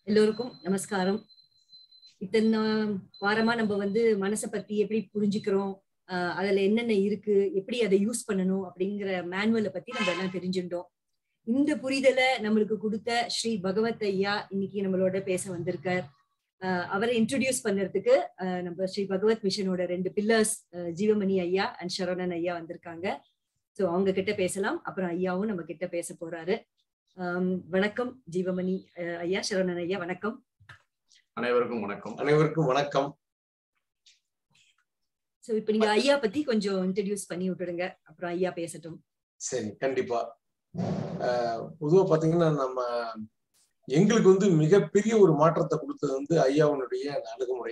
எல்லோருக்கும் நமஸ்காரம் இத்தனை வாரமா நம்ம வந்து மனசை பத்தி எப்படி புரிஞ்சுக்கிறோம் ஆஹ் அதுல என்னென்ன இருக்கு எப்படி அதை யூஸ் பண்ணணும் அப்படிங்கிற மேனுவலை பத்தி நம்ம எல்லாம் தெரிஞ்சுட்டோம் இந்த புரிதலை நம்மளுக்கு கொடுத்த ஸ்ரீ பகவத் ஐயா இன்னைக்கு நம்மளோட பேச வந்திருக்கார் ஆஹ் அவரை இன்ட்ரடியூஸ் பண்றதுக்கு ஆஹ் நம்ம ஸ்ரீ பகவத் மிஷனோட ரெண்டு பில்லர்ஸ் ஜீவமணி ஐயா அண்ட் சரவணன் ஐயா வந்திருக்காங்க ஸோ அவங்க கிட்ட பேசலாம் அப்புறம் ஐயாவும் நம்ம கிட்ட பேச போறாரு வணக்கம் ஜீவமணி ஐயா சரவணன் ஐயா வணக்கம் அனைவருக்கும் வணக்கம் அனைவருக்கும் வணக்கம் சோ இப்ப நீங்க ஐயா பத்தி கொஞ்சம் இன்ட்ரடியூஸ் பண்ணி விட்டுடுங்க அப்புறம் ஐயா பேசட்டும் சரி கண்டிப்பா பொதுவா பாத்தீங்கன்னா நம்ம எங்களுக்கு வந்து மிகப்பெரிய ஒரு மாற்றத்தை கொடுத்தது வந்து ஐயாவுடைய அணுகுமுறை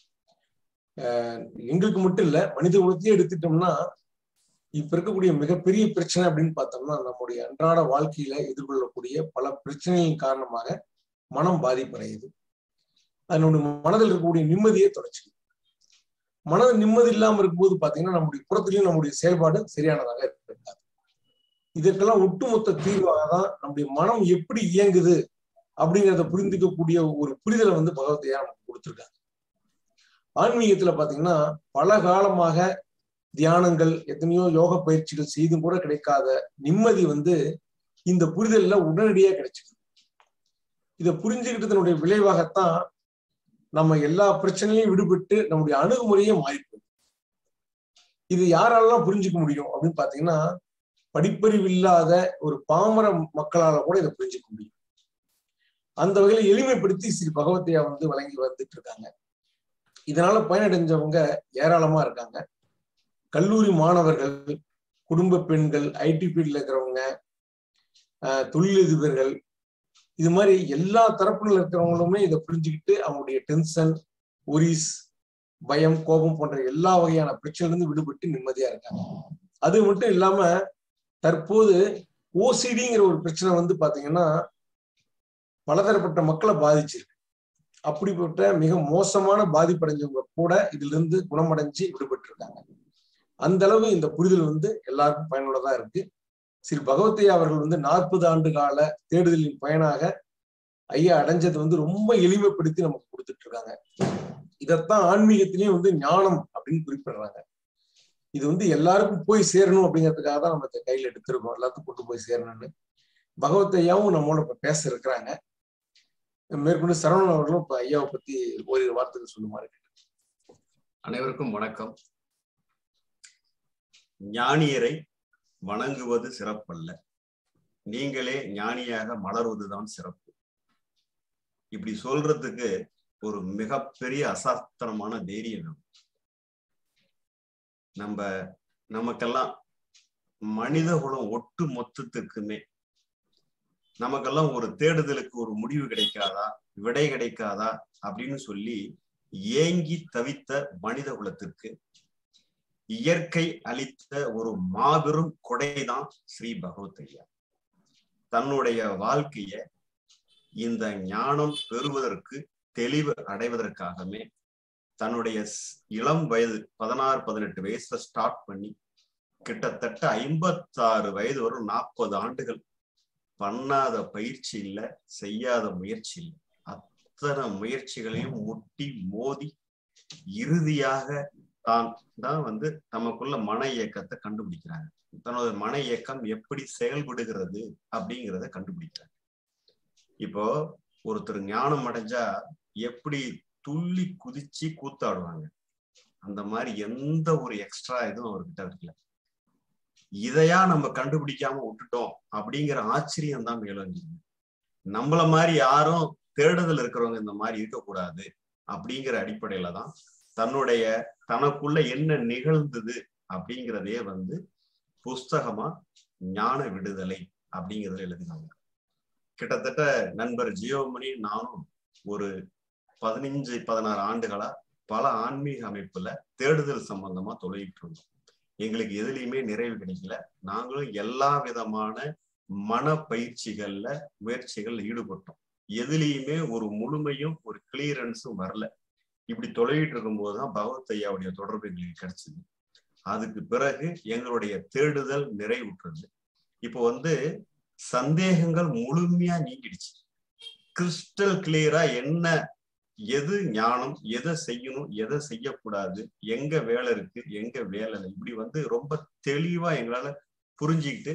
எங்களுக்கு மட்டும் இல்ல மனித குலத்தையே எடுத்துட்டோம்னா இப்ப இருக்கக்கூடிய மிகப்பெரிய பிரச்சனை அப்படின்னு பார்த்தோம்னா நம்முடைய அன்றாட வாழ்க்கையில எதிர்கொள்ளக்கூடிய பல பிரச்சனைகளின் காரணமாக மனம் பாதிப்படையுது அதனுடைய மனதில் இருக்கக்கூடிய நிம்மதியை தொலைச்சு மனது நிம்மதி இல்லாம இருக்கும்போது பாத்தீங்கன்னா நம்முடைய புறத்திலையும் நம்முடைய செயல்பாடு சரியானதாக இருக்காது இதற்கெல்லாம் ஒட்டுமொத்த தீர்வாக தான் நம்முடைய மனம் எப்படி இயங்குது அப்படிங்கிறத புரிந்துக்கக்கூடிய ஒரு புரிதலை வந்து பகவத்தையா நமக்கு கொடுத்துருக்காங்க ஆன்மீகத்துல பாத்தீங்கன்னா பல காலமாக தியானங்கள் எத்தனையோ யோக பயிற்சிகள் செய்தும் கூட கிடைக்காத நிம்மதி வந்து இந்த புரிதல்ல உடனடியா கிடைச்சிது இதை புரிஞ்சுக்கிட்டதனுடைய விளைவாகத்தான் நம்ம எல்லா பிரச்சனையும் விடுபட்டு நம்முடைய அணுகுமுறையே மாறிப்போம் இது யாராலலாம் புரிஞ்சுக்க முடியும் அப்படின்னு பாத்தீங்கன்னா படிப்பறிவு இல்லாத ஒரு பாமர மக்களால கூட இதை புரிஞ்சுக்க முடியும் அந்த வகையில எளிமைப்படுத்தி ஸ்ரீ பகவத்தையா வந்து வழங்கி வந்துட்டு இருக்காங்க இதனால பயனடைஞ்சவங்க ஏராளமா இருக்காங்க கல்லூரி மாணவர்கள் குடும்ப பெண்கள் ஐடி ஃபீல்ட்ல இருக்கிறவங்க தொழிலதிபர்கள் இது மாதிரி எல்லா தரப்புல இருக்கிறவங்களுமே இதை புரிஞ்சுக்கிட்டு அவங்களுடைய டென்ஷன் ஒரிஸ் பயம் கோபம் போன்ற எல்லா வகையான பிரச்சனையிலிருந்து விடுபட்டு நிம்மதியா இருக்காங்க அது மட்டும் இல்லாம தற்போது ஓசிடிங்கிற ஒரு பிரச்சனை வந்து பாத்தீங்கன்னா பலதரப்பட்ட மக்களை பாதிச்சிருக்கு அப்படிப்பட்ட மிக மோசமான பாதிப்படைஞ்சவங்க கூட இதுல இருந்து குணமடைஞ்சு விடுபட்டு இருக்காங்க அந்த அளவு இந்த புரிதல் வந்து எல்லாருக்கும் பயனுள்ளதா இருக்கு ஸ்ரீ பகவத்தையா அவர்கள் வந்து நாற்பது ஆண்டு கால தேடுதலின் பயனாக ஐயா அடைஞ்சது வந்து ரொம்ப எளிமைப்படுத்தி நமக்கு கொடுத்துட்டு இருக்காங்க இதத்தான் ஆன்மீகத்திலையும் வந்து ஞானம் அப்படின்னு குறிப்பிடுறாங்க இது வந்து எல்லாருக்கும் போய் சேரணும் அப்படிங்கிறதுக்காக தான் நம்ம கையில எடுத்திருக்கோம் எல்லாத்துக்கும் கொண்டு போய் சேரணும்னு பகவத்தையாவும் நம்மளோட இப்ப பேச இருக்கிறாங்க மேற்கொண்டு சரவணன் அவர்களும் இப்ப ஐயாவை பத்தி ஓரிரு வார்த்தைகள் சொல்லுமாறு அனைவருக்கும் வணக்கம் ஞானியரை வணங்குவது சிறப்பல்ல நீங்களே ஞானியாக மலர்வதுதான் சிறப்பு இப்படி சொல்றதுக்கு ஒரு மிகப்பெரிய அசாஸ்திரமான தைரியம் வேணும் நம்ம நமக்கெல்லாம் மனித குலம் ஒட்டு மொத்தத்துக்குமே நமக்கெல்லாம் ஒரு தேடுதலுக்கு ஒரு முடிவு கிடைக்காதா விடை கிடைக்காதா அப்படின்னு சொல்லி ஏங்கி தவித்த மனித குலத்திற்கு இயற்கை அளித்த ஒரு மாபெரும் கொடைதான் ஸ்ரீ பகவத்தையா தன்னுடைய வாழ்க்கைய இந்த ஞானம் பெறுவதற்கு தெளிவு அடைவதற்காகவே தன்னுடைய இளம் வயது பதினாறு பதினெட்டு வயசுல ஸ்டார்ட் பண்ணி கிட்டத்தட்ட ஐம்பத்தாறு வயது வரும் நாற்பது ஆண்டுகள் பண்ணாத பயிற்சி இல்ல செய்யாத முயற்சி இல்லை அத்தனை முயற்சிகளையும் முட்டி மோதி இறுதியாக தான் தான் வந்து நமக்குள்ள மன இயக்கத்தை கண்டுபிடிக்கிறாங்க தன்னோட மன இயக்கம் எப்படி செயல்படுகிறது அப்படிங்கிறத கண்டுபிடிக்கிறாங்க இப்போ ஒருத்தர் ஞானம் அடைஞ்சா எப்படி துள்ளி குதிச்சு கூத்தாடுவாங்க அந்த மாதிரி எந்த ஒரு எக்ஸ்ட்ரா இதுவும் அவர்கிட்ட இருக்குல்ல இதையா நம்ம கண்டுபிடிக்காம விட்டுட்டோம் அப்படிங்கிற ஆச்சரியம் தான் மேலோங்கிங்க நம்மள மாதிரி யாரும் தேடுதல் இருக்கிறவங்க இந்த மாதிரி இருக்கக்கூடாது அப்படிங்கிற அடிப்படையில தான் தன்னுடைய தனக்குள்ள என்ன நிகழ்ந்தது அப்படிங்கிறதே வந்து புஸ்தகமா ஞான விடுதலை அப்படிங்கிறத எழுதினாங்க கிட்டத்தட்ட நண்பர் ஜியோமணி நானும் ஒரு பதினஞ்சு பதினாறு ஆண்டுகளா பல ஆன்மீக அமைப்புல தேடுதல் சம்பந்தமா தொழிலிட்டு இருந்தோம் எங்களுக்கு எதுலையுமே நிறைவு கிடைக்கல நாங்களும் எல்லா விதமான மன பயிற்சிகள்ல முயற்சிகள்ல ஈடுபட்டோம் எதுலேயுமே ஒரு முழுமையும் ஒரு கிளியரன்ஸும் வரல இப்படி தொலைவிட்டு இருக்கும்போது தான் பகவத் ஐயாவுடைய தொடர்பு எங்களுக்கு கிடைச்சது அதுக்கு பிறகு எங்களுடைய தேடுதல் நிறைவுற்றது இப்போ வந்து சந்தேகங்கள் முழுமையா நீங்கிடுச்சு கிறிஸ்டல் கிளியரா என்ன எது ஞானம் எதை செய்யணும் எதை செய்யக்கூடாது எங்க வேலை இருக்கு எங்க வேலை இல்லை இப்படி வந்து ரொம்ப தெளிவா எங்களால புரிஞ்சுக்கிட்டு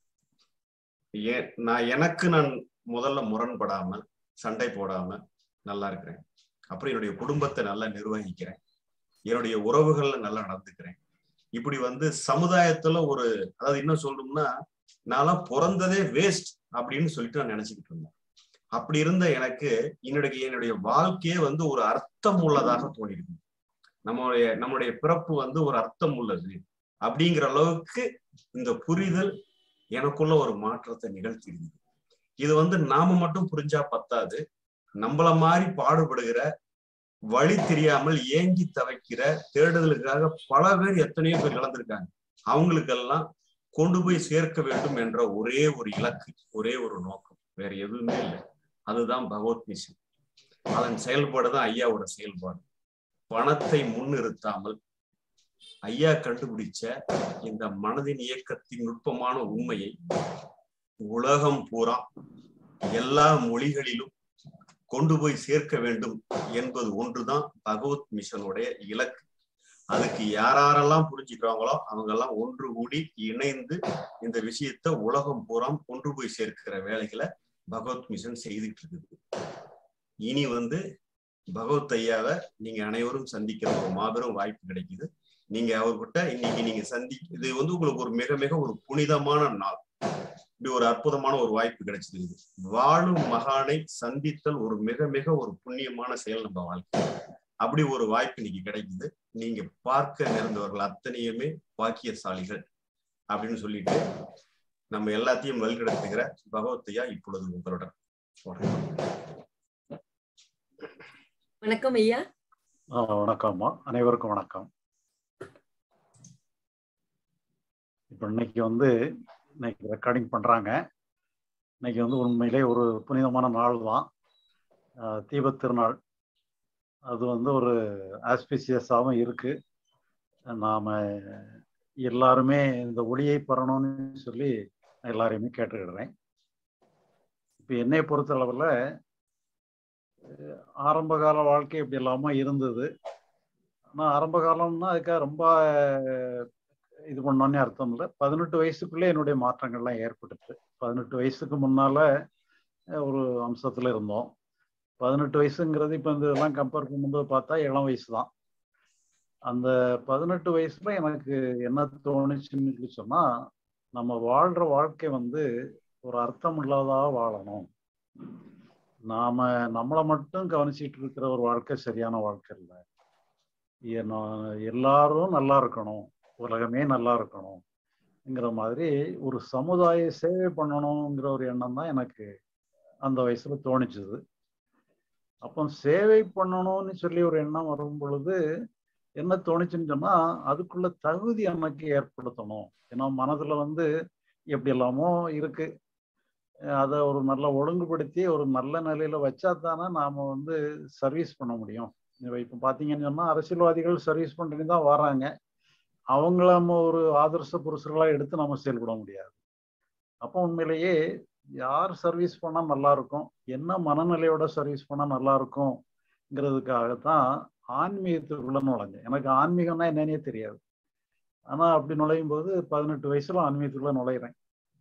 நான் எனக்கு நான் முதல்ல முரண்படாம சண்டை போடாம நல்லா இருக்கிறேன் அப்புறம் என்னுடைய குடும்பத்தை நல்லா நிர்வகிக்கிறேன் என்னுடைய உறவுகள்ல நல்லா நடந்துக்கிறேன் இப்படி வந்து சமுதாயத்துல ஒரு அதாவது என்ன சொல்லணும்னா நான்லாம் பிறந்ததே வேஸ்ட் அப்படின்னு சொல்லிட்டு நான் நினைச்சுக்கிட்டு இருந்தேன் அப்படி இருந்த எனக்கு என்னுடைய என்னுடைய வாழ்க்கையே வந்து ஒரு அர்த்தம் உள்ளதாக தோணிருக்கு நம்மளுடைய நம்முடைய பிறப்பு வந்து ஒரு அர்த்தம் உள்ளது அப்படிங்கிற அளவுக்கு இந்த புரிதல் எனக்குள்ள ஒரு மாற்றத்தை நிகழ்த்திருந்தது இது வந்து நாம மட்டும் புரிஞ்சா பத்தாது நம்மள மாதிரி பாடுபடுகிற வழி தெரியாமல் ஏங்கி தவைக்கிற தேடுதலுக்காக பல பேர் எத்தனையோ பேர் இழந்திருக்காங்க அவங்களுக்கெல்லாம் கொண்டு போய் சேர்க்க வேண்டும் என்ற ஒரே ஒரு இலக்கு ஒரே ஒரு நோக்கம் வேற எதுவுமே இல்லை அதுதான் பகவத் மிஷன் அதன் செயல்பாடு தான் ஐயாவோட செயல்பாடு பணத்தை முன்னிறுத்தாமல் ஐயா கண்டுபிடிச்ச இந்த மனதின் இயக்கத்தின் நுட்பமான உண்மையை உலகம் பூரா எல்லா மொழிகளிலும் கொண்டு போய் சேர்க்க வேண்டும் என்பது ஒன்றுதான் பகவத் மிஷனுடைய இலக்கு அதுக்கு யாரெல்லாம் புரிஞ்சுக்கிறாங்களோ அவங்க எல்லாம் ஒன்று கூடி இணைந்து இந்த விஷயத்த உலகம் பூரா கொண்டு போய் சேர்க்கிற வேலைகளை பகவத் மிஷன் செய்துட்டு இருக்குது இனி வந்து பகவத் ஐயாவை நீங்க அனைவரும் சந்திக்கிற ஒரு மாபெரும் வாய்ப்பு கிடைக்குது நீங்க அவர்கிட்ட இன்னைக்கு நீங்க சந்தி இது வந்து உங்களுக்கு ஒரு மிக மிக ஒரு புனிதமான நாள் இப்படி ஒரு அற்புதமான ஒரு வாய்ப்பு கிடைச்சிருக்கு வாழும் மகானை சந்தித்தல் ஒரு மிக மிக ஒரு புண்ணியமான செயல் நம்ம வாழ்க்கை அப்படி ஒரு வாய்ப்பு இன்னைக்கு கிடைக்குது நீங்க பார்க்க நேர்ந்தவர்கள் அத்தனையுமே பாக்கியசாலிகள் அப்படின்னு சொல்லிட்டு நம்ம எல்லாத்தையும் வழிநடத்துகிற பகவத்தையா இப்பொழுது உங்களுடன் வணக்கம் ஐயா வணக்கம்மா அனைவருக்கும் வணக்கம் இப்போ இன்னைக்கு வந்து இன்னைக்கு ரெக்கார்டிங் பண்றாங்க இன்னைக்கு வந்து உண்மையிலே ஒரு புனிதமான நாள் தான் தீபத் திருநாள் அது வந்து ஒரு ஆஸ்பிசியஸாகவும் இருக்கு நாம எல்லாருமே இந்த ஒளியை பெறணும்னு சொல்லி எல்லாரையுமே கேட்டுக்கிடுறேன் இப்போ என்னை பொறுத்தளவில் ஆரம்ப கால வாழ்க்கை இப்படி இல்லாமல் இருந்தது ஆனால் ஆரம்ப காலம்னா அதுக்காக ரொம்ப இது பண்ணோன்னே அர்த்தம் இல்லை பதினெட்டு வயசுக்குள்ளே என்னுடைய மாற்றங்கள்லாம் ஏற்பட்டுச்சு பதினெட்டு வயசுக்கு முன்னால ஒரு அம்சத்தில் இருந்தோம் பதினெட்டு வயசுங்கிறது இப்போ இந்த இதெல்லாம் கம்பேர் பண்ணும்போது பார்த்தா இளம் வயசு தான் அந்த பதினெட்டு வயசுல எனக்கு என்ன தோணுச்சுன்னு சொன்னா நம்ம வாழ்ற வாழ்க்கை வந்து ஒரு அர்த்தம் இல்லாதா வாழணும் நாம நம்மளை மட்டும் கவனிச்சிட்டு இருக்கிற ஒரு வாழ்க்கை சரியான வாழ்க்கை இல்லை எல்லாரும் நல்லா இருக்கணும் உலகமே நல்லா இருக்கணும்ங்கிற மாதிரி ஒரு சமுதாய சேவை பண்ணணுங்கிற ஒரு எண்ணம் தான் எனக்கு அந்த வயசுல தோணிச்சுது அப்போ சேவை பண்ணணும்னு சொல்லி ஒரு எண்ணம் வரும் பொழுது என்ன தோணுச்சுன்னு சொன்னா அதுக்குள்ள தகுதி நமக்கு ஏற்படுத்தணும் ஏன்னா மனதுல வந்து எப்படி எல்லாமோ இருக்கு அதை ஒரு நல்ல ஒழுங்குபடுத்தி ஒரு நல்ல நிலையில வச்சா தானே நாம வந்து சர்வீஸ் பண்ண முடியும் இப்போ பார்த்தீங்கன்னு சொன்னா அரசியல்வாதிகள் சர்வீஸ் பண்ணி தான் வராங்க அவங்கள நம்ம ஒரு ஆதர்ச புருஷர்களாக எடுத்து நம்ம செயல்பட முடியாது அப்போ உண்மையிலேயே யார் சர்வீஸ் பண்ணால் நல்லா இருக்கும் என்ன மனநிலையோட சர்வீஸ் பண்ணால் நல்லா இருக்கும்ங்கிறதுக்காகத்தான் ஆன்மீகத்துக்குள்ள நுழைஞ்சேன் எனக்கு ஆன்மீகம்னா என்னன்னே தெரியாது ஆனால் அப்படி நுழையும் போது பதினெட்டு வயசுல ஆன்மீகத்துக்குள்ள நுழையிறேன்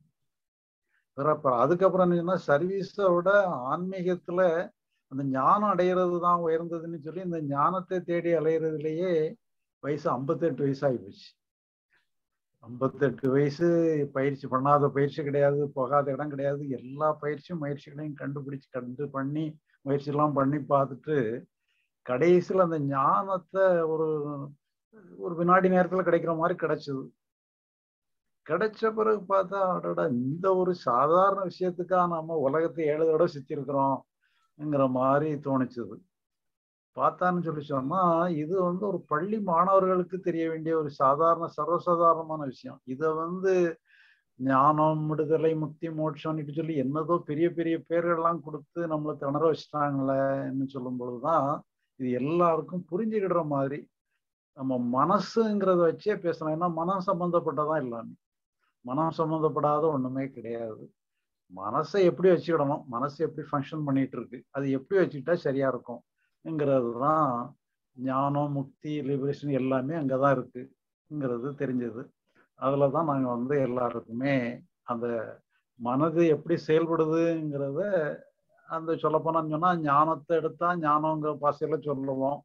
அப்புறம் அதுக்கப்புறம் என்னன்னா சர்வீஸை விட ஆன்மீகத்துல அந்த ஞானம் அடையிறது தான் உயர்ந்ததுன்னு சொல்லி இந்த ஞானத்தை தேடி அலையிறதுலயே வயசு ஐம்பத்தெட்டு வயசு ஆகி போச்சு ஐம்பத்தெட்டு வயசு பயிற்சி பண்ணாத பயிற்சி கிடையாது போகாத இடம் கிடையாது எல்லா பயிற்சியும் முயற்சிகளையும் கண்டுபிடிச்சு கண்டு பண்ணி முயற்சியெல்லாம் பண்ணி பார்த்துட்டு கடைசியில் அந்த ஞானத்தை ஒரு ஒரு வினாடி நேரத்தில் கிடைக்கிற மாதிரி கிடைச்சது கிடைச்ச பிறகு பார்த்தா அதோட இந்த ஒரு சாதாரண விஷயத்துக்காக நம்ம உலகத்தை ஏழு தடவை சுத்திருக்கிறோம்ங்கிற மாதிரி தோணிச்சது பார்த்தான்னு சொல்லி சொன்னா இது வந்து ஒரு பள்ளி மாணவர்களுக்கு தெரிய வேண்டிய ஒரு சாதாரண சர்வசாதாரணமான விஷயம் இதை வந்து ஞானம் விடுதலை முக்தி மோட்சம்னு சொல்லி என்னதோ பெரிய பெரிய பேர்கள்லாம் கொடுத்து நம்மளை திணற வச்சுட்டாங்களேன்னு சொல்லும் பொழுதுதான் இது எல்லாருக்கும் புரிஞ்சுக்கிடுற மாதிரி நம்ம மனசுங்கிறத வச்சே பேசலாம் ஏன்னா மனம் சம்பந்தப்பட்டதான் எல்லாமே மனம் சம்பந்தப்படாத ஒண்ணுமே கிடையாது மனசை எப்படி வச்சுக்கிடணும் மனசு எப்படி ஃபங்க்ஷன் பண்ணிட்டு இருக்கு அது எப்படி வச்சுக்கிட்டா சரியா இருக்கும்ங்கிறது தான் ஞானம் முக்தி லிபரேஷன் எல்லாமே அங்கதான் இருக்குங்கிறது தெரிஞ்சது அதுல தான் நாங்க வந்து எல்லாருக்குமே அந்த மனது எப்படி செயல்படுதுங்கிறத அந்த சொல்ல போனான்னு சொன்னா ஞானத்தை எடுத்தா ஞானங்கிற பாசையில சொல்லுவோம்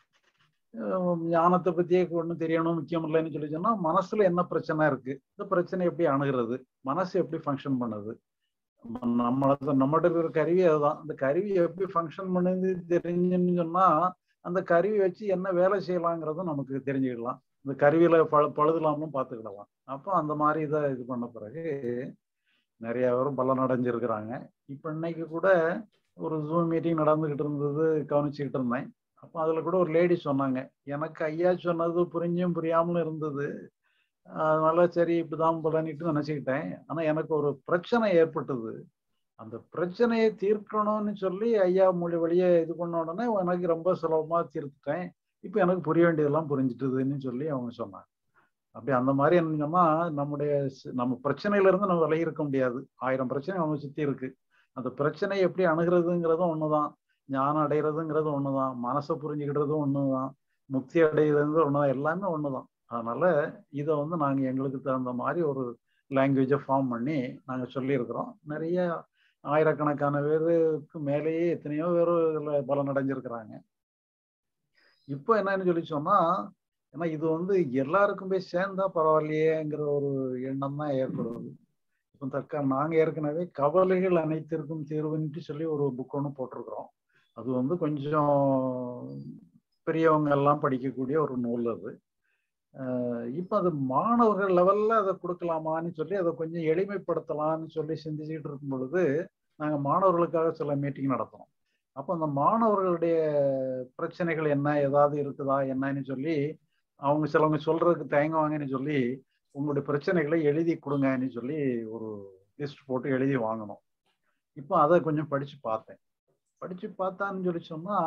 அஹ் ஞானத்தை பத்தியே ஒன்றும் தெரியணும் முக்கியம் இல்லைன்னு சொல்லி சொன்னா மனசுல என்ன பிரச்சனை இருக்கு இந்த பிரச்சனை எப்படி அணுகிறது மனசு எப்படி ஃபங்க்ஷன் பண்ணுது நம்ம- நம்மள நம்மகிட்ட இருக்கிற கருவி அதுதான் அந்த கருவி எப்படி ஃபங்க்ஷன் பண்ணுது தெரிஞ்சுன்னு சொன்னா அந்த கருவி வச்சு என்ன வேலை செய்யலாங்கிறதும் நமக்கு தெரிஞ்சுக்கலாம் இந்த கருவியில பழு பழுதுலாமலும் பார்த்துக்கிடலாம் அப்போ அந்த மாதிரி இதை இது பண்ண பிறகு நிறைய பேரும் பலன் அடைஞ்சிருக்கிறாங்க இப்போ இன்னைக்கு கூட ஒரு ஜூம் மீட்டிங் நடந்துகிட்டு இருந்தது கவனிச்சுக்கிட்டு இருந்தேன் அப்போ அதுல கூட ஒரு லேடி சொன்னாங்க எனக்கு ஐயா சொன்னது புரிஞ்சும் புரியாமலும் இருந்தது அதனால சரி இப்படிதான் போலன்னுட்டு நினைச்சுக்கிட்டேன் ஆனா எனக்கு ஒரு பிரச்சனை ஏற்பட்டது அந்த பிரச்சனையை தீர்க்கணும்னு சொல்லி ஐயா மொழி வழியை இது பண்ண உடனே எனக்கு ரொம்ப சுலபமா தீர்த்துட்டேன் இப்போ எனக்கு புரிய வேண்டியதெல்லாம் புரிஞ்சுட்டுதுன்னு சொல்லி அவங்க சொன்னாங்க அப்படி அந்த மாதிரி என்ன சொன்னா நம்முடைய ஸ்- நம்ம பிரச்சனையில இருந்து நம்ம விலகி இருக்க முடியாது ஆயிரம் பிரச்சனை நம்ம சுத்தி இருக்கு அந்த பிரச்சனையை எப்படி அணுகிறதுங்கிறதும் ஒண்ணுதான் ஞானம் அடைகிறதுங்கிறது ஒண்ணுதான் மனசை புரிஞ்சுக்கிட்டதும் ஒண்ணுதான் முக்தி அடைகிறது ஒண்ணுதான் எல்லாமே ஒண்ணுதான் அதனால இதை வந்து நாங்க எங்களுக்கு தகுந்த மாதிரி ஒரு லாங்குவேஜை ஃபார்ம் பண்ணி நாங்க சொல்லியிருக்கிறோம் நிறைய ஆயிரக்கணக்கான பேருக்கு மேலேயே எத்தனையோ பேர் இதுல பலன் அடைஞ்சிருக்கிறாங்க இப்போ என்னன்னு சொல்லி சொன்னா ஏன்னா இது வந்து எல்லாருக்கும் போய் சேர்ந்தா பரவாயில்லையேங்கிற ஒரு எண்ணம் தான் ஏற்படுது இப்போ தக்க நாங்க ஏற்கனவே கவலைகள் அனைத்திற்கும் தீர்வுன்ட்டு சொல்லி ஒரு புக் ஒன்று போட்டிருக்கிறோம் அது வந்து கொஞ்சம் பெரியவங்க எல்லாம் படிக்கக்கூடிய ஒரு நூல் அது அஹ் இப்போ அது மாணவர்கள் லெவல்ல அதை கொடுக்கலாமான்னு சொல்லி அதை கொஞ்சம் எளிமைப்படுத்தலாம்னு சொல்லி சிந்திச்சுட்டு இருக்கும் பொழுது நாங்கள் மாணவர்களுக்காக சில மீட்டிங் நடத்துறோம் அப்போ அந்த மாணவர்களுடைய பிரச்சனைகள் என்ன ஏதாவது இருக்குதா என்னன்னு சொல்லி அவங்க சிலவங்க சொல்றதுக்கு தயங்குவாங்கன்னு சொல்லி உங்களுடைய பிரச்சனைகளை எழுதி கொடுங்கன்னு சொல்லி ஒரு லிஸ்ட் போட்டு எழுதி வாங்கணும் இப்போ அதை கொஞ்சம் படிச்சு பார்த்தேன் படிச்சு பார்த்தான்னு சொல்லி சொன்னா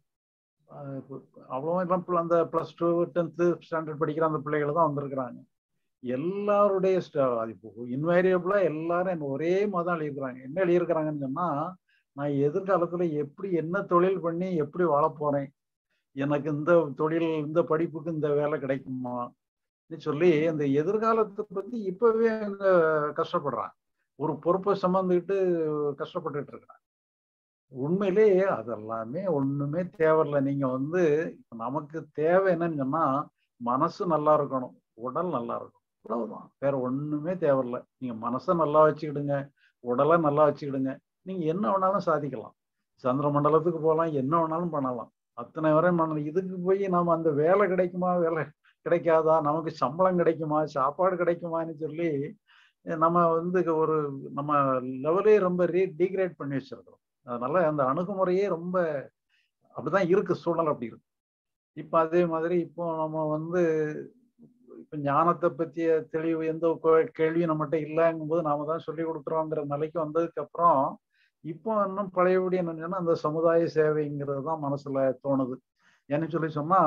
ஆஹ் இப்போ அவ்வளோ எல்லாம் பிள்ள- அந்த ப்ளஸ் டூ டென்த்து ஸ்டாண்டர்ட் படிக்கிற அந்த பிள்ளைகள் தான் வந்திருக்கிறாங்க எல்லாருடைய ஸ்ட- அது இப்போ இன்வேரியபிளா எல்லாரும் என்ன ஒரே மதம் எழுதியிருக்கிறாங்க என்ன எழுதியிருக்கிறாங்கன்னு சொன்னா நான் எதிர்காலத்துல எப்படி என்ன தொழில் பண்ணி எப்படி வாழ போறேன் எனக்கு இந்த தொழில் இந்த படிப்புக்கு இந்த வேலை கிடைக்குமா சொல்லி அந்த எதிர்காலத்தை பத்தி இப்பவே அவங்க கஷ்டப்படுறான் ஒரு பொறுப்பை சுமந்துக்கிட்டு கஷ்டப்பட்டுட்டு இருக்கிறான் உண்மையிலே அதெல்லாமே ஒண்ணுமே தேவையில்லை நீங்க வந்து இப்ப நமக்கு தேவை என்னன்னு சொன்னா மனசு நல்லா இருக்கணும் உடல் நல்லா இருக்கணும் அவ்வளவுதான் வேற ஒண்ணுமே தேவையில்லை நீங்க மனசை நல்லா வச்சுக்கிடுங்க உடலை நல்லா வச்சுக்கிடுங்க நீங்க என்ன வேணாலும் சாதிக்கலாம் சந்திர மண்டலத்துக்கு போகலாம் என்ன வேணாலும் பண்ணலாம் அத்தனை வரை பண்ணலாம் இதுக்கு போய் நாம அந்த வேலை கிடைக்குமா வேலை கிடைக்காதா நமக்கு சம்பளம் கிடைக்குமா சாப்பாடு கிடைக்குமான்னு சொல்லி நம்ம வந்து ஒரு நம்ம லெவலே ரொம்ப ரீ டீக்ரேட் பண்ணி வச்சிருக்கிறோம் அதனால அந்த அணுகுமுறையே ரொம்ப அப்படிதான் இருக்கு சூழல் அப்படி இருக்கு இப்ப அதே மாதிரி இப்போ நம்ம வந்து இப்ப ஞானத்தை பத்திய தெளிவு எந்த கோ- கேள்வியும் நம்மகிட்ட இல்லைங்கும் போது நாம தான் சொல்லி கொடுக்குறோங்கிற நிலைக்கு வந்ததுக்கு அப்புறம் இப்போ இன்னும் பழையபடி என்னன்னா அந்த சமுதாய சேவைங்கிறது தான் மனசுல தோணுது ஏன்னு சொல்லி சொன்னா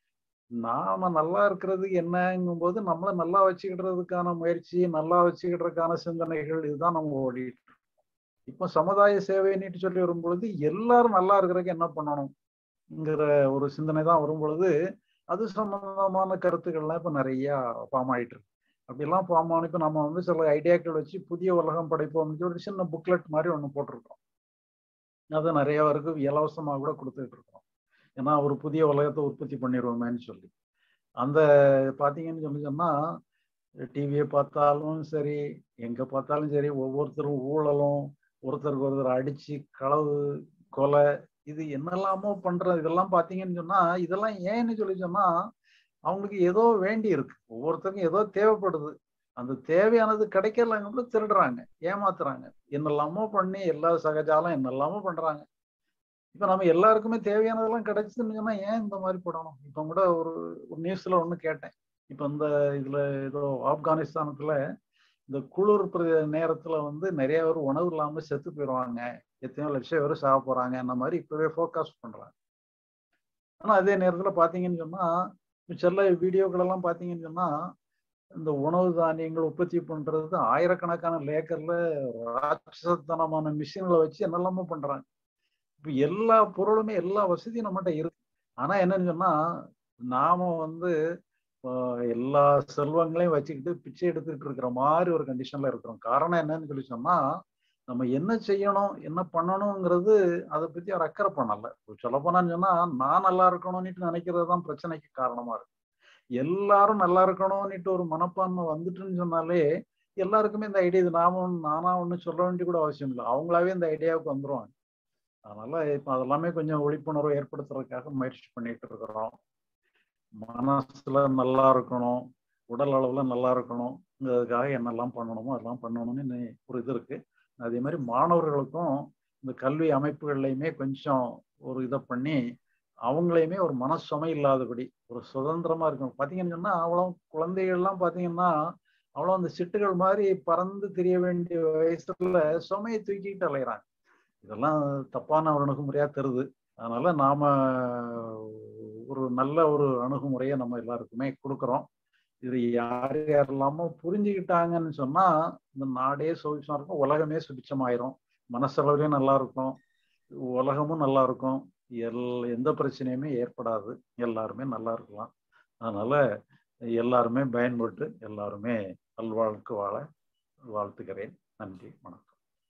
நாம நல்லா இருக்கிறது என்னங்கும் போது நம்மள நல்லா வச்சுக்கிடுறதுக்கான முயற்சி நல்லா வச்சுக்கிடுறதுக்கான சிந்தனைகள் இதுதான் நம்ம ஓடிட்டு இருக்கோம். இப்போ சமுதாய சேவைன்னுட்டு சொல்லி வரும் பொழுது எல்லாரும் நல்லா இருக்கிறதுக்கு என்ன பண்ணணும்ங்கிற ஒரு சிந்தனை தான் வரும் பொழுது அது சம்பந்தமான கருத்துக்கள்லாம் இப்ப நிறைய ஃபார்ம் ஆயிட்டு இருக்கு அப்படிலாம் ஃபார்ம் ஆன இப்ப நம்ம வந்து சில ஐடியாக்கள் வச்சு புதிய உலகம் படைப்போம்னு சொல்லி ஒரு சின்ன புக்லெட் மாதிரி ஒண்ணு போட்டிருக்கோம் அதை நிறைய பேருக்கு இலவசமா கூட கொடுத்துட்டு இருக்கோம் ஏன்னா ஒரு புதிய உலகத்தை உற்பத்தி பண்ணிடுவோமேன்னு சொல்லி அந்த பாத்தீங்கன்னு சொல்லி சொன்னா டிவியை பார்த்தாலும் சரி எங்க பார்த்தாலும் சரி ஒவ்வொருத்தரும் ஊழலும் ஒருத்தருக்கு ஒருத்தர் அடிச்சு களவு கொலை இது என்னெல்லாமோ பண்ற இதெல்லாம் பாத்தீங்கன்னு சொன்னா இதெல்லாம் ஏன்னு சொல்லி சொன்னா அவங்களுக்கு ஏதோ வேண்டி இருக்கு ஒவ்வொருத்தருக்கும் ஏதோ தேவைப்படுது அந்த தேவையானது கிடைக்கலங்க திருடுறாங்க ஏமாத்துறாங்க என்னெல்லாமோ பண்ணி எல்லா சகஜாலம் என்னெல்லாமோ பண்றாங்க இப்ப நம்ம எல்லாருக்குமே தேவையானதெல்லாம் கிடைச்சதுன்னு சொன்னா ஏன் இந்த மாதிரி போடணும் இப்ப கூட ஒரு ஒரு நியூஸ்ல ஒண்ணு கேட்டேன் இப்ப இந்த இதுல ஏதோ ஆப்கானிஸ்தானத்துல இந்த குளிர் பிர- நேரத்துல வந்து நிறைய பேர் உணவு இல்லாம செத்து போயிடுவாங்க எத்தனையோ லட்சம் பேர் சாக போறாங்க அந்த மாதிரி இப்பவே ஃபோக்கஸ் பண்றாங்க ஆனா அதே நேரத்துல பாத்தீங்கன்னு சொன்னா சில வீடியோக்கள் எல்லாம் பாத்தீங்கன்னு சொன்னா இந்த உணவு தானியங்கள் உற்பத்தி பண்றது ஆயிரக்கணக்கான லேக்கர்ல ராட்சசத்தனமான மிஷின்களை வச்சு என்னெல்லாமோ பண்றாங்க இப்ப எல்லா பொருளுமே எல்லா வசதியும் நம்மகிட்ட இருக்கு ஆனா என்னன்னு சொன்னா நாம வந்து ஆஹ், எல்லா செல்வங்களையும் வச்சுக்கிட்டு பிச்சை எடுத்துக்கிட்டு இருக்கிற மாதிரி ஒரு கண்டிஷன்ல இருக்கிறோம் காரணம் என்னன்னு சொல்லி சொன்னா நம்ம என்ன செய்யணும் என்ன பண்ணணுங்கிறது அதை பத்தி அவர் அக்கறை பண்ணல சொல்ல போனான்னு சொன்னா நான் நல்லா இருக்கணும்னுட்டு நினைக்கிறது தான் பிரச்சனைக்கு காரணமா இருக்கு எல்லாரும் நல்லா இருக்கணும்னுட்டு ஒரு மனப்பான்மை வந்துட்டுன்னு சொன்னாலே எல்லாருக்குமே இந்த ஐடியா இது நாம ஒண்ணு- நானா ஒண்ணு சொல்ல வேண்டிய கூட அவசியம் இல்லை அவங்களாவே இந்த ஐடியாவுக்கு வந்துருவாங்க அதனால இப்ப அதெல்லாமே கொஞ்சம் விழிப்புணர்வு ஏற்படுத்துறதுக்காக முயற்சி பண்ணிட்டு இருக்கிறோம் மனசுல நல்லா இருக்கணும் உடல் அளவுல நல்லா இருக்கணுங்கிறதுக்காக என்னெல்லாம் பண்ணணுமோ அதெல்லாம் பண்ணணும்னு இன்னி ஒரு இது இருக்கு அதே மாதிரி மாணவர்களுக்கும் இந்த கல்வி அமைப்புகள்லையுமே கொஞ்சம் ஒரு இதை பண்ணி அவங்களையுமே ஒரு மனசுமை இல்லாதபடி ஒரு சுதந்திரமா இருக்கணும் பாத்தீங்கன்னு சொன்னா அவ்வளோ குழந்தைகள்லாம் பாத்தீங்கன்னா அவ்வளோ அந்த சிட்டுகள் மாதிரி பறந்து தெரிய வேண்டிய வயசுல சுமையை தூக்கிட்டு அலையிறாங்க இதெல்லாம் தப்பான ஒரு அணுகுமுறையா தருது அதனால நாம ஒரு நல்ல ஒரு அணுகுமுறையை நம்ம எல்லாருக்குமே கொடுக்குறோம் இது யார் யாரெல்லாமோ புரிஞ்சுக்கிட்டாங்கன்னு சொன்னா இந்த நாடே சுபிச்சமா இருக்கும் உலகமே சுபிச்சமாயிரும் மனசளவுலயும் நல்லா இருக்கும் உலகமும் நல்லா இருக்கும் எல் எந்த பிரச்சனையுமே ஏற்படாது எல்லாருமே நல்லா இருக்கலாம் அதனால எல்லாருமே பயன்பட்டு எல்லாருமே நல்வாழ்க்கு வாழ வாழ்த்துக்கிறேன் நன்றி வணக்கம்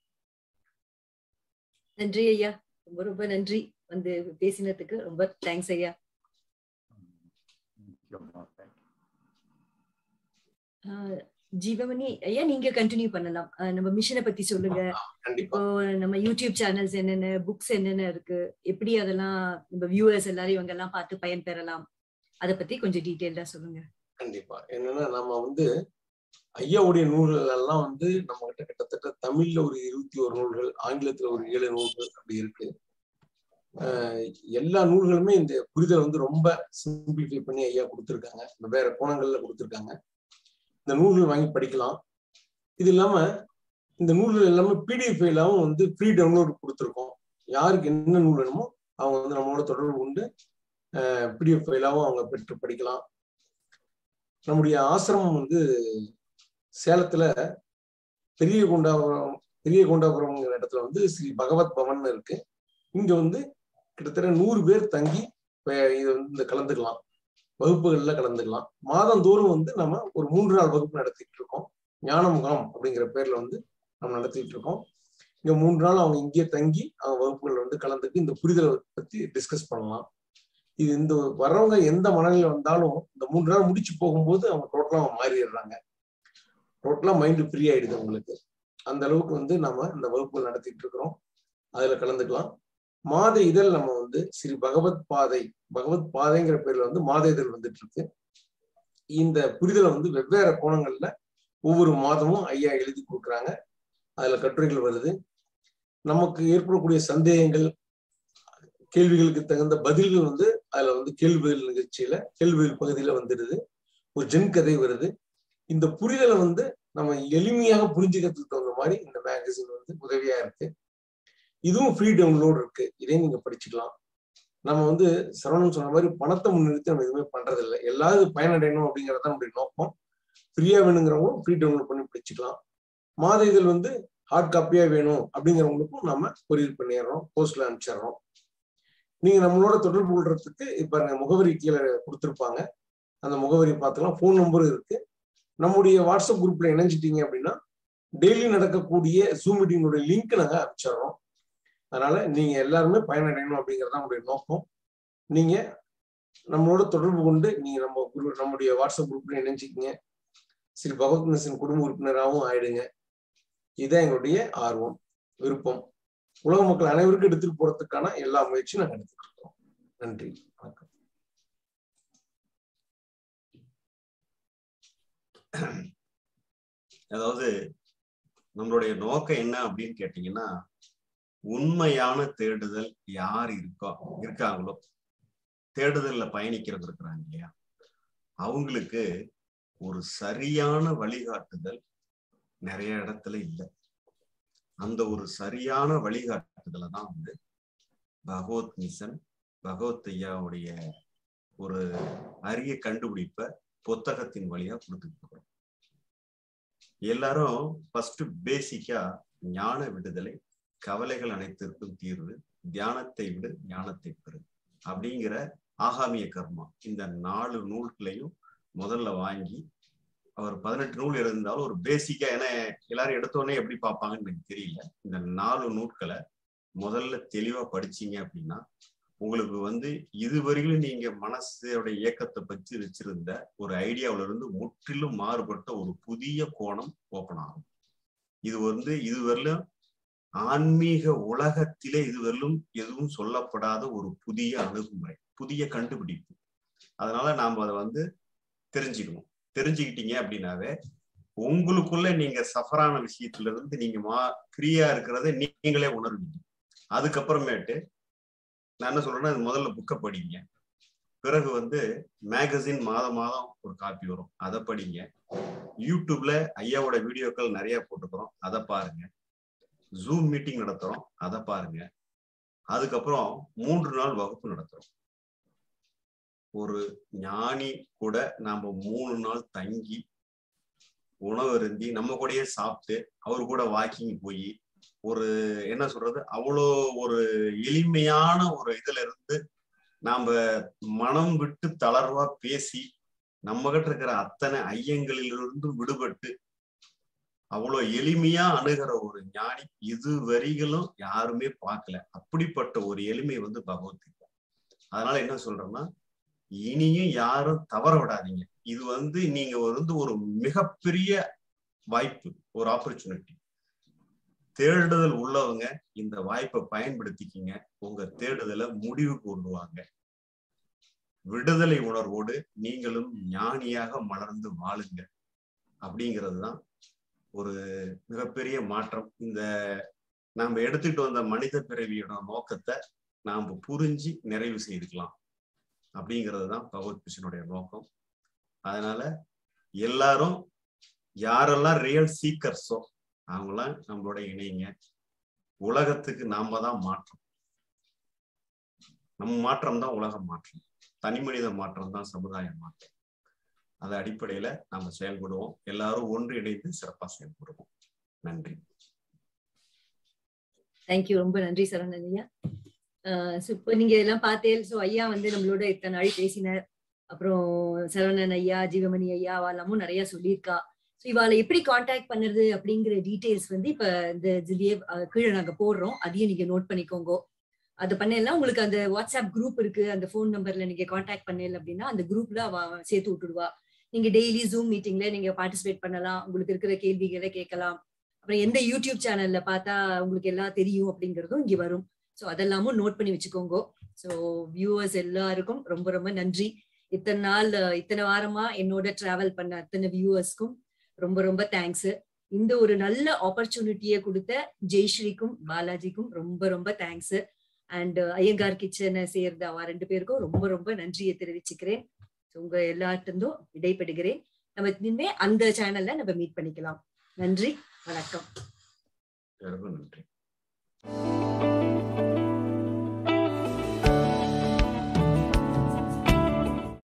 நன்றி ஐயா ரொம்ப ரொம்ப நன்றி வந்து பேசினதுக்கு ரொம்ப தேங்க்ஸ் ஐயா முக்கியமா thank you. ஆஹ் ஜீவமணி ஐயா நீங்க கண்டினியூ பண்ணலாம் ஆஹ் நம்ம மிஷனை பத்தி சொல்லுங்க கண்டிப்பா இப்போ நம்ம யூடியூப் சேனல்ஸ் என்னென்ன புக்ஸ் என்னென்ன இருக்கு எப்படி அதெல்லாம் நம்ம வியூவர்ஸ் எல்லாரும் இவங்க எல்லாம் பார்த்து பயன் பெறலாம் அத பத்தி கொஞ்சம் டீட்டெயில்டா சொல்லுங்க கண்டிப்பா என்னன்னா நம்ம வந்து ஐயாவுடைய நூல்கள் எல்லாம் வந்து நம்ம கிட்ட கிட்டத்தட்ட தமிழ்ல ஒரு இருபத்தி ஒரு நூல்கள் ஆங்கிலத்துல ஒரு ஏழு நூல்கள் அப்படி இருக்கு ஆஹ் எல்லா நூல்களுமே இந்த புரிதல் வந்து ரொம்ப சிம்பிளிஃபை பண்ணி ஐயா கொடுத்துருக்காங்க வெவ்வேறு கோணங்கள்ல கொடுத்துருக்காங்க இந்த நூல்கள் வாங்கி படிக்கலாம் இது இல்லாம இந்த நூல்கள் எல்லாமே பிடிஎஃப் ஃபைலாவும் வந்து ஃப்ரீ டவுன்லோட் கொடுத்துருக்கோம் யாருக்கு என்ன நூல் வேணுமோ அவங்க வந்து நம்மளோட தொடர்பு கொண்டு பிடிஎஃப் ஃபைலாவும் அவங்க பெற்று படிக்கலாம் நம்முடைய ஆசிரமம் வந்து சேலத்துல பெரிய கொண்டாபுரம் பெரிய கொண்டாபுரம்ங்கிற இடத்துல வந்து ஸ்ரீ பகவத் பவன் இருக்கு இங்க வந்து கிட்டத்தட்ட நூறு பேர் தங்கி ப- இது வந்து இந்த கலந்துக்கலாம் வகுப்புகள்ல கலந்துக்கலாம் மாதந்தோறும் வந்து நம்ம ஒரு மூன்று நாள் வகுப்பு நடத்திட்டு இருக்கோம் ஞான முகாம் அப்படிங்கிற பேர்ல வந்து நம்ம நடத்திட்டு இருக்கோம் இங்க மூன்று நாள் அவங்க இங்கேயே தங்கி அவங்க வகுப்புகள் வந்து கலந்துக்கு இந்த புரிதலை பத்தி டிஸ்கஸ் பண்ணலாம் இது இந்த வர்றவங்க எந்த மனநிலை வந்தாலும் இந்த மூன்று நாள் முடிச்சு போகும்போது அவங்க டோட்டலா மாறிடுறாங்க டோட்டலா மைண்ட் ஃப்ரீ ஆயிடுது உங்களுக்கு அந்த அளவுக்கு வந்து நம்ம இந்த வகுப்புகள் நடத்திட்டு இருக்கிறோம் அதுல கலந்துக்கலாம் மாத இதழ் நம்ம வந்து ஸ்ரீ பகவத் பாதை பகவத் பாதைங்கிற பேர்ல வந்து மாத இதழ் வந்துட்டு இருக்கு இந்த புரிதலை வந்து வெவ்வேறு கோணங்கள்ல ஒவ்வொரு மாதமும் ஐயா எழுதி கொடுக்குறாங்க அதுல கட்டுரைகள் வருது நமக்கு ஏற்படக்கூடிய சந்தேகங்கள் கேள்விகளுக்கு தகுந்த பதில்கள் வந்து அதுல வந்து கேள்வி பதில் நிகழ்ச்சியில கேள்வி பதில் பகுதியில வந்துடுது ஒரு ஜென் கதை வருது இந்த புரிதலை வந்து நம்ம எளிமையாக புரிஞ்சுக்கிறதுக்கு தகுந்த மாதிரி இந்த மேகசின் வந்து உதவியா இருக்கு இதுவும் ஃப்ரீ டவுன்லோட் இருக்கு இதையும் நீங்க படிச்சுக்கலாம் நம்ம வந்து சரவணன் சொன்ன மாதிரி பணத்தை முன்னிறுத்தி நம்ம எதுவுமே பண்றது இல்லை எல்லாரும் பயனடையணும் அப்படிங்கறது நம்முடைய நோக்கம் ஃப்ரீயா வேணுங்கிறவங்களும் ஃப்ரீ டவுன்லோட் பண்ணி படிச்சுக்கலாம் மாத இதழ் வந்து ஹார்ட் காப்பியா வேணும் அப்படிங்கிறவங்களுக்கும் நம்ம கொரியர் பண்ணிடுறோம் போஸ்ட்ல அனுப்பிச்சிடுறோம் நீங்க நம்மளோட தொடர்பு கொள்றதுக்கு இப்ப முகவரி கீழே கொடுத்துருப்பாங்க அந்த முகவரி பார்த்துக்கலாம் ஃபோன் நம்பரும் இருக்கு நம்முடைய வாட்ஸ்அப் குரூப்ல இணைஞ்சிட்டீங்க அப்படின்னா டெய்லி நடக்கக்கூடிய ஜூம் மீட்டிங்கோட லிங்க் நாங்க அனுப்பிச்சிடுறோம் அதனால நீங்க எல்லாருமே பயனடையணும் அப்படிங்கிறது தான் நம்முடைய நோக்கம் நீங்க நம்மளோட தொடர்பு கொண்டு நீங்க நம்ம குரு நம்முடைய வாட்ஸ்அப் குரூப்ல இணைஞ்சிக்கிங்க ஸ்ரீ பகவத் மிஷன் குடும்ப உறுப்பினராகவும் ஆயிடுங்க இதுதான் எங்களுடைய ஆர்வம் விருப்பம் உலக மக்கள் அனைவருக்கும் எடுத்துட்டு போறதுக்கான எல்லா முயற்சியும் நாங்க எடுத்துட்டு இருக்கோம் நன்றி வணக்கம் அதாவது நம்மளுடைய நோக்கம் என்ன அப்படின்னு கேட்டீங்கன்னா உண்மையான தேடுதல் யார் இருக்கோ இருக்காங்களோ தேடுதல்ல பயணிக்கிறது இருக்கிறாங்க இல்லையா அவங்களுக்கு ஒரு சரியான வழிகாட்டுதல் நிறைய இடத்துல இல்லை அந்த ஒரு சரியான வழிகாட்டுதலை தான் வந்து பகவத் மிஷன் பகவத் ஐயாவுடைய ஒரு அரிய கண்டுபிடிப்பை புத்தகத்தின் வழியா கொடுத்துட்டு இருக்கிறோம் எல்லாரும் ஃபர்ஸ்ட் பேசிக்கா ஞான விடுதலை கவலைகள் அனைத்திற்கும் தீர்வு தியானத்தை விடு ஞானத்தை பெறு அப்படிங்கிற ஆகாமிய கர்மா இந்த நாலு நூல்களையும் முதல்ல வாங்கி அவர் பதினெட்டு நூல் இருந்தாலும் ஒரு பேசிக்கா ஏன்னா எல்லாரும் எடுத்தோடனே எப்படி பார்ப்பாங்கன்னு எனக்கு தெரியல இந்த நாலு நூல்களை முதல்ல தெளிவா படிச்சீங்க அப்படின்னா உங்களுக்கு வந்து இதுவரையிலும் நீங்க மனசோட இயக்கத்தை பற்றி வச்சிருந்த ஒரு ஐடியாவில இருந்து முற்றிலும் மாறுபட்ட ஒரு புதிய கோணம் ஓப்பன் ஆகும் இது வந்து இதுவரையிலும் ஆன்மீக உலகத்திலே இதுவரையிலும் எதுவும் சொல்லப்படாத ஒரு புதிய அணுகுமுறை புதிய கண்டுபிடிப்பு அதனால நாம அதை வந்து தெரிஞ்சுக்கணும் தெரிஞ்சுக்கிட்டீங்க அப்படின்னாவே உங்களுக்குள்ள நீங்க சஃபரான விஷயத்துல இருந்து நீங்க மா ஃப்ரீயா இருக்கிறத நீங்களே உணர்வீங்க அதுக்கப்புறமேட்டு நான் என்ன சொல்றேன்னா முதல்ல புக்கை படிங்க பிறகு வந்து மேகசின் மாதம் மாதம் ஒரு காப்பி வரும் அதை படிங்க யூடியூப்ல ஐயாவோட வீடியோக்கள் நிறைய போட்டுக்கிறோம் அதை பாருங்க ஜூம் மீட்டிங் நடத்துறோம் அதை பாருங்க அதுக்கப்புறம் மூன்று நாள் வகுப்பு நடத்துறோம் ஒரு ஞானி கூட நாம மூணு நாள் தங்கி உணவு அருந்தி நம்ம கூடயே சாப்பிட்டு அவர் கூட வாக்கிங் போய் ஒரு என்ன சொல்றது அவ்வளோ ஒரு எளிமையான ஒரு இதுல இருந்து நாம மனம் விட்டு தளர்வா பேசி நம்ம கிட்ட இருக்கிற அத்தனை ஐயங்களிலிருந்து விடுபட்டு அவ்வளோ எளிமையா அணுகிற ஒரு ஞானி இது வரிகளும் யாருமே பார்க்கல அப்படிப்பட்ட ஒரு எளிமை வந்து பகவத்கீதை அதனால என்ன சொல்றேன்னா இனியும் யாரும் தவற விடாதீங்க இது வந்து நீங்க வந்து ஒரு மிகப்பெரிய வாய்ப்பு ஒரு ஆப்பர்ச்சுனிட்டி தேடுதல் உள்ளவங்க இந்த வாய்ப்பை பயன்படுத்திக்கிங்க உங்க தேடுதலை முடிவு கொண்டு வாங்க விடுதலை உணர்வோடு நீங்களும் ஞானியாக மலர்ந்து வாழுங்க அப்படிங்கிறது தான் ஒரு மிகப்பெரிய மாற்றம் இந்த நாம எடுத்துக்கிட்டு வந்த மனித பிறவியோட நோக்கத்தை நாம் புரிஞ்சு நிறைவு செய்துக்கலாம் அப்படிங்கிறது தான் பகவத் கிருஷ்ணனுடைய நோக்கம் அதனால எல்லாரும் யாரெல்லாம் ரியல் சீக்கர்ஸோ அவங்களாம் நம்மளோட இணைங்க உலகத்துக்கு நாம தான் மாற்றம் நம்ம மாற்றம் தான் உலக மாற்றம் தனி மனித மாற்றம் தான் சமுதாய மாற்றம் அது அடிப்படையில நாம செயல்படுவோம் எல்லாரும் ஒன்றிணைந்து சிறப்பா செயல்படுவோம் நன்றி தேங்க்யூ ரொம்ப நன்றி சரவணன் ஐயா ஸோ இப்போ நீங்க எல்லாம் பார்த்தேன் ஸோ ஐயா வந்து நம்மளோட இத்தனை நாள் பேசினார் அப்புறம் சரவணன் ஐயா ஜீவமணி ஐயா அவெல்லாமும் நிறைய சொல்லியிருக்கா ஸோ இவாளை எப்படி காண்டாக்ட் பண்ணுறது அப்படிங்கிற டீட்டெயில்ஸ் வந்து இப்போ இந்த இதுலயே கீழே நாங்கள் போடுறோம் அதையும் நீங்க நோட் பண்ணிக்கோங்க அது பண்ணலாம் உங்களுக்கு அந்த வாட்ஸ்அப் குரூப் இருக்கு அந்த ஃபோன் நம்பர்ல நீங்க காண்டாக்ட் பண்ணல அப்படின்னா அந்த குரூப்ல அவ சேர்த்து விட்டுடுவா நீங்க டெய்லி ஜூம் மீட்டிங்ல நீங்க பார்ட்டிசிபேட் பண்ணலாம் உங்களுக்கு இருக்கிற கேள்விகளை கேட்கலாம் அப்புறம் எந்த யூடியூப் சேனல்ல பார்த்தா உங்களுக்கு எல்லாம் தெரியும் அப்படிங்கறதும் இங்க வரும் ஸோ அதெல்லாமும் நோட் பண்ணி வச்சுக்கோங்க ஸோ வியூவர்ஸ் எல்லாருக்கும் ரொம்ப ரொம்ப நன்றி இத்தனை நாள் இத்தனை வாரமா என்னோட டிராவல் பண்ண அத்தனை வியூவர்ஸ்க்கும் ரொம்ப ரொம்ப தேங்க்ஸ் இந்த ஒரு நல்ல ஆப்பர்ச்சுனிட்டியை கொடுத்த ஜெய்ஸ்ரீக்கும் பாலாஜிக்கும் ரொம்ப ரொம்ப தேங்க்ஸ் அண்ட் ஐயங்கார் கிச்சனை சேர்ந்த அவ ரெண்டு பேருக்கும் ரொம்ப ரொம்ப நன்றியை தெரிவிச்சுக்கிறேன் உங்க எல்லார்ட்டிருந்தும் விடைபெறுகிறேன் நம்ம இனிமே அந்த சேனல்ல நம்ம மீட் பண்ணிக்கலாம் நன்றி வணக்கம் நன்றி